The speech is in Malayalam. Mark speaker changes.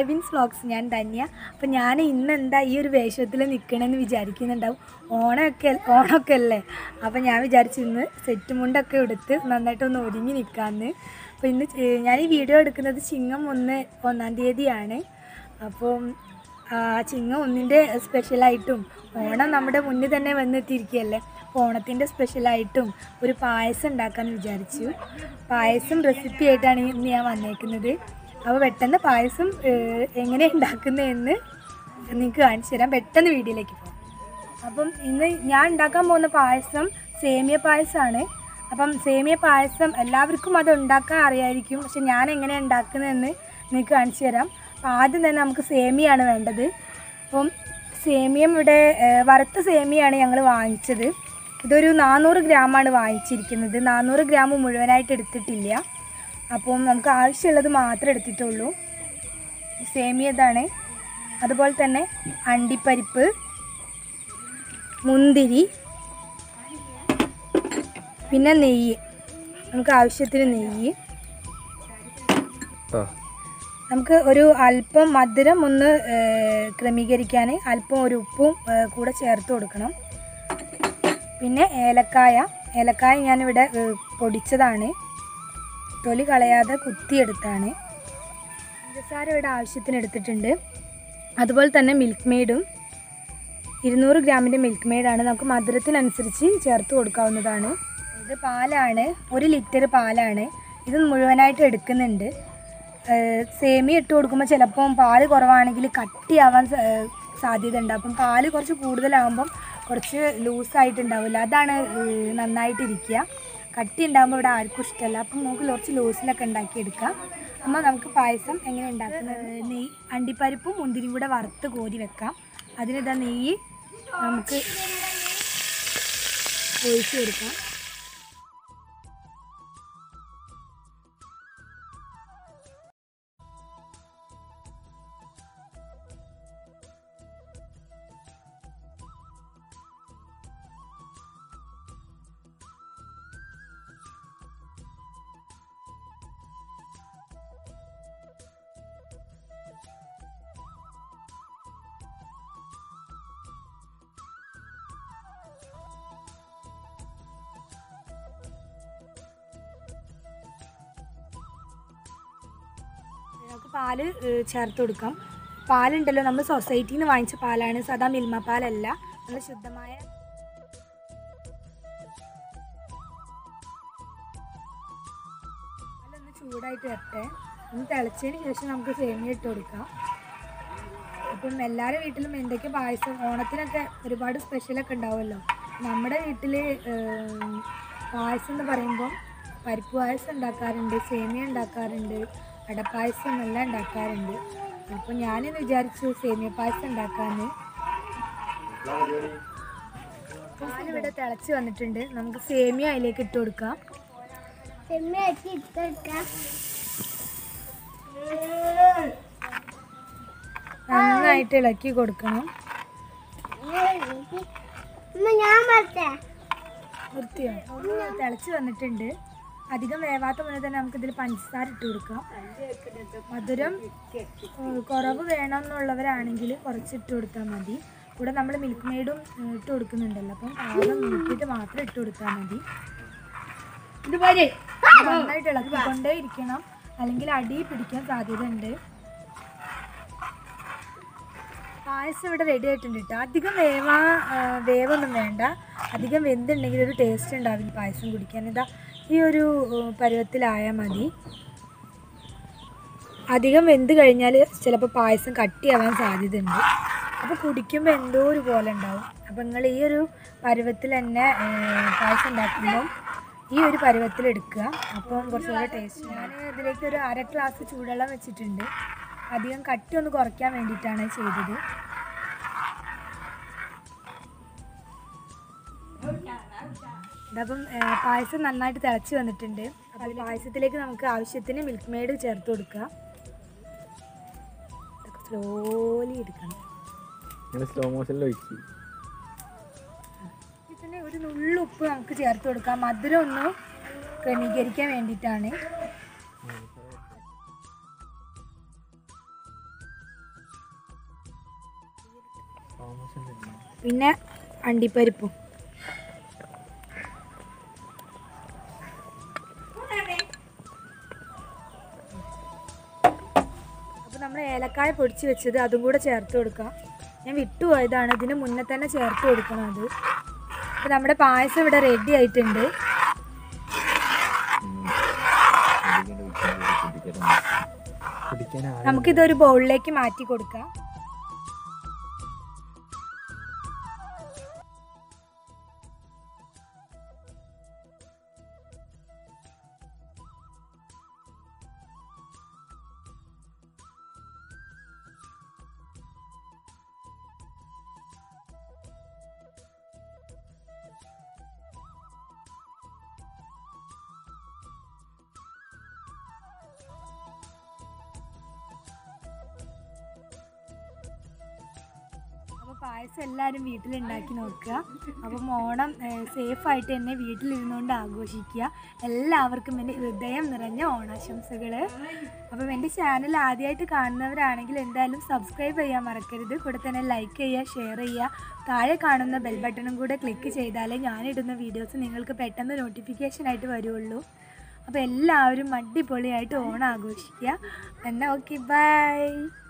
Speaker 1: ബൈബിൻസ് വ്ളോഗ്സ് ഞാൻ ധന്യ അപ്പം ഞാൻ ഇന്ന് എന്താ ഈ ഒരു വേഷത്തിൽ നിൽക്കണമെന്ന് വിചാരിക്കുന്നുണ്ടാവും ഓണമൊക്കെ ഓണമൊക്കെ അല്ലേ അപ്പം ഞാൻ വിചാരിച്ചു ഇന്ന് സെറ്റ് മുണ്ടൊക്കെ എടുത്ത് നന്നായിട്ടൊന്ന് ഒരുങ്ങി നിൽക്കാമെന്ന് അപ്പോൾ ഇന്ന് ചെ- ഞാൻ ഈ വീഡിയോ എടുക്കുന്നത് ചിങ്ങം ഒന്ന് ഒന്നാം തീയതിയാണ് അപ്പം ആ ചിങ്ങം ഒന്നിൻ്റെ സ്പെഷ്യലായിട്ടും ഓണം നമ്മുടെ മുന്നിൽ തന്നെ വന്നെത്തിയിരിക്കുകയല്ലേ അപ്പോൾ ഓണത്തിൻ്റെ സ്പെഷ്യലായിട്ടും ഒരു പായസം ഉണ്ടാക്കാമെന്ന് വിചാരിച്ചു പായസം റെസിപ്പി ആയിട്ടാണ് ഇന്ന് ഞാൻ വന്നേക്കുന്നത് അപ്പോൾ പെട്ടെന്ന് പായസം ഏഹ്, എങ്ങനെ ഉണ്ടാക്കുന്നതെന്ന് നിങ്ങൾക്ക് കാണിച്ചു തരാം പെട്ടെന്ന് വീഡിയോയിലേക്ക് പോകാം അപ്പം ഇന്ന് ഞാൻ ഉണ്ടാക്കാൻ പോകുന്ന പായസം സേമിയ പായസമാണ് അപ്പം സേമിയ പായസം എല്ലാവർക്കും അത് ഉണ്ടാക്കാൻ അറിയായിരിക്കും പക്ഷെ ഞാൻ എങ്ങനെ ഉണ്ടാക്കുന്നതെന്ന് നിങ്ങൾക്ക് കാണിച്ചു തരാം അപ്പം ആദ്യം തന്നെ നമുക്ക് സേമിയാണ് വേണ്ടത് അപ്പം സേമിയം ഇവിടെ ഏഹ്, വറുത്ത സേമിയാണ് ഞങ്ങൾ വാങ്ങിച്ചത് ഇതൊരു നാനൂറ് ഗ്രാമാണ് വാങ്ങിച്ചിരിക്കുന്നത് നാനൂറ് ഗ്രാം മുഴുവനായിട്ട് എടുത്തിട്ടില്ല അപ്പം നമുക്ക് ആവശ്യമുള്ളത് മാത്രമേ എടുത്തിട്ടുള്ളൂ സേമിയ ഇതാണ് അതുപോലെ തന്നെ അണ്ടിപ്പരിപ്പ് മുന്തിരി പിന്നെ നെയ്യ് നമുക്ക് ആവശ്യത്തിന് നെയ്യ്
Speaker 2: ആ
Speaker 1: നമുക്ക് ഒരു അല്പം മധുരം ഒന്ന് ഏഹ്, ക്രമീകരിക്കാൻ അല്പം ഒരു ഉപ്പും ഏഹ്, കൂടെ ചേർത്ത് കൊടുക്കണം പിന്നെ ഏലക്കായ ഏലക്കായ ഞാനിവിടെ ഏഹ്, പൊടിച്ചതാണ് തൊലി കളയാതെ കുത്തിയെടുത്താണ് പഞ്ചസാര ഇവിടെ ആവശ്യത്തിന് എടുത്തിട്ടുണ്ട് അതുപോലെ തന്നെ മിൽക്ക് മെയ്ഡും ഇരുന്നൂറ് ഗ്രാമിൻ്റെ മിൽക്ക് മെയ്ഡാണ് നമുക്ക് മധുരത്തിനനുസരിച്ച് ചേർത്ത് കൊടുക്കാവുന്നതാണ് ഇത് പാലാണ് ഒരു ലിറ്റർ പാലാണ് ഇത് മുഴുവനായിട്ട് എടുക്കുന്നുണ്ട് ഏഹ് സേമിയ ഇട്ട് കൊടുക്കുമ്പോൾ ചിലപ്പം പാല് കുറവാണെങ്കിൽ കട്ടിയാവാൻ സ- ഏഹ് സാധ്യത ഉണ്ട് അപ്പം പാല് കുറച്ച് കൂടുതലാകുമ്പം കുറച്ച് ലൂസായിട്ടുണ്ടാവില്ല അതാണ് ഏഹ് നന്നായിട്ടിരിക്കുക കട്ടി ഉണ്ടാകുമ്പോൾ ഇവിടെ ആർക്കും ഇഷ്ടമല്ല അപ്പം നമുക്ക് കുറച്ച് ലൂസിലൊക്കെ ഉണ്ടാക്കിയെടുക്കാം അമ്മ നമുക്ക് പായസം എങ്ങനെ ഉണ്ടാക്കുന്നത് നെയ്യ് അണ്ടിപ്പരിപ്പും മുന്തിരിയും കൂടെ വറുത്ത് കോരി വെക്കാം അതിനിതാ നെയ്യ് നമുക്ക് ഒഴിച്ച് കൊടുക്കാം നമുക്ക് പാല് ഏഹ്, ചേർത്ത് കൊടുക്കാം പാലുണ്ടല്ലോ നമ്മൾ സൊസൈറ്റിയിൽ നിന്ന് വാങ്ങിച്ച പാലാണ് സാധാ മിൽമ പാലല്ല നല്ല ശുദ്ധമായ പാലൊന്ന് ചൂടായിട്ട് വരട്ടെ ഒന്ന് തിളച്ചതിന് ശേഷം നമുക്ക് സേമിയ ഇട്ട് കൊടുക്കാം അപ്പം എല്ലാവരുടെ വീട്ടിലും എന്തൊക്കെ പായസം ഓണത്തിനൊക്കെ ഒരുപാട് സ്പെഷ്യലൊക്കെ ഉണ്ടാവുമല്ലോ നമ്മുടെ വീട്ടിൽ പായസം എന്ന് പറയുമ്പം പരിപ്പ് പായസം ഉണ്ടാക്കാറുണ്ട് സേമിയ ഉണ്ടാക്കാറുണ്ട് അടപ്പായസം എല്ലാം ഉണ്ടാക്കാറുണ്ട് അപ്പോൾ ഞാനിന്ന് വിചാരിച്ചു സേമിയ പായസം ഉണ്ടാക്കാമെന്ന് പാലിവിടെ തിളച്ച് വന്നിട്ടുണ്ട് നമുക്ക് സേമിയ അതിലേക്ക് ഇട്ട് കൊടുക്കാം നന്നായിട്ട് ഇളക്കി കൊടുക്കണം വൃത്തിയോ ഒന്ന് തിളച്ച് വന്നിട്ടുണ്ട് അധികം വേവാത്ത പോലെ തന്നെ നമുക്ക് ഇതിൽ പഞ്ചസാര ഇട്ട് കൊടുക്കാം മധുരം ഏഹ്, കുറവ് വേണം എന്നുള്ളവരാണെങ്കിൽ കുറച്ച് ഇട്ട് കൊടുത്താൽ മതി കൂടെ നമ്മൾ മിൽക്ക് മെയ്ഡും ഏഹ്, ഇട്ട് കൊടുക്കുന്നുണ്ടല്ലോ അപ്പം പാകം നോക്കിയിട്ട് മാത്രം ഇട്ട് കൊടുത്താൽ മതി നന്നായിട്ട് ഇളക്കിക്കൊണ്ടേ ഇരിക്കണം അല്ലെങ്കിൽ അടി പിടിക്കാൻ സാധ്യതയുണ്ട് പായസം ഇവിടെ റെഡി ആയിട്ടുണ്ട് കേട്ടോ അധികം വേവാ ആ, വേവൊന്നും വേണ്ട അധികം വെന്തുണ്ടെങ്കിൽ ഒരു ടേസ്റ്റ് ഉണ്ടാവില്ല പായസം കുടിക്കാൻ ഇതാ ഈ ഒരു ഉം, പരുവത്തിലായാൽ മതി അധികം വെന്ത് കഴിഞ്ഞാൽ ചിലപ്പോൾ പായസം കട്ടിയാവാൻ സാധ്യതയുണ്ട് അപ്പോൾ കുടിക്കുമ്പോൾ എന്തോ ഒരു പോലെ ഉണ്ടാവും അപ്പോൾ നിങ്ങൾ ഈ ഒരു പരുവത്തിൽ തന്നെ ഏ, പായസം ഉണ്ടാക്കുമ്പോൾ ഈ ഒരു പരുവത്തിൽ എടുക്കുക അപ്പം കുറച്ചുകൂടെ ടേസ്റ്റ് ഞാൻ ഇതിലേക്ക് ഒരു അര ഗ്ലാസ് ചൂടുവെള്ളം വെച്ചിട്ടുണ്ട് അധികം കട്ടി ഒന്ന് കുറയ്ക്കാൻ വേണ്ടിയിട്ടാണ് ചെയ്തത് ഇതപ്പം ഏഹ്, പായസം നന്നായിട്ട് തിളച്ച് വന്നിട്ടുണ്ട് അപ്പോൾ പായസത്തിലേക്ക് നമുക്ക് ആവശ്യത്തിന് മിൽക്ക് മെയ്ഡ് ചേർത്ത് കൊടുക്കുക ഇതൊക്കെ സ്ലോലി എടുക്കണം
Speaker 2: ഇങ്ങനെ സ്ലോ മോഷനിൽ ഒഴിച്ച്
Speaker 1: ഇതിന് ഒരു നുള്ളുപ്പ് നമുക്ക് ചേർത്ത് കൊടുക്കാം മധുരം ഒന്ന് ക്രമീകരിക്കാൻ വേണ്ടിയിട്ടാണ് പിന്നെ അണ്ടിപ്പരിപ്പും അപ്പോൾ നമ്മൾ ഏലക്കായ പൊടിച്ച് വെച്ചത് അതും കൂടെ ചേർത്ത് കൊടുക്കാം ഞാൻ വിട്ടുപോയതാണ് ഇതിന് മുന്നേ തന്നെ ചേർത്ത് കൊടുക്കണം അത് അപ്പോൾ നമ്മുടെ പായസം ഇവിടെ റെഡി ആയിട്ടുണ്ട്
Speaker 2: കുടിക്കാൻ ആരും
Speaker 1: നമുക്കിതൊരു ബൗളിലേക്ക് മാറ്റി കൊടുക്കാം അപ്പോൾ പായസം എല്ലാവരും വീട്ടിലുണ്ടാക്കി നോക്കുക അപ്പം ഓണം സേഫായിട്ട് തന്നെ വീട്ടിലിരുന്നുകൊണ്ട് ആഘോഷിക്കുക എല്ലാവർക്കും എൻ്റെ ഹൃദയം നിറഞ്ഞ ഓണാശംസകൾ അപ്പം എൻ്റെ ചാനൽ ആദ്യമായിട്ട് കാണുന്നവരാണെങ്കിൽ എന്തായാലും സബ്സ്ക്രൈബ് ചെയ്യാൻ മറക്കരുത് കൂടെ തന്നെ ലൈക്ക് ചെയ്യുക ഷെയർ ചെയ്യുക താഴെ കാണുന്ന ബെൽ ബട്ടണും കൂടെ ക്ലിക്ക് ചെയ്താലേ ഞാനിടുന്ന വീഡിയോസ് നിങ്ങൾക്ക് പെട്ടെന്ന് നോട്ടിഫിക്കേഷനായിട്ട് വരുള്ളൂ അപ്പോൾ എല്ലാവരും അടിപൊളിയായിട്ട് ഓണം ആഘോഷിക്കുക എന്നാൽ ഓക്കെ ബൈ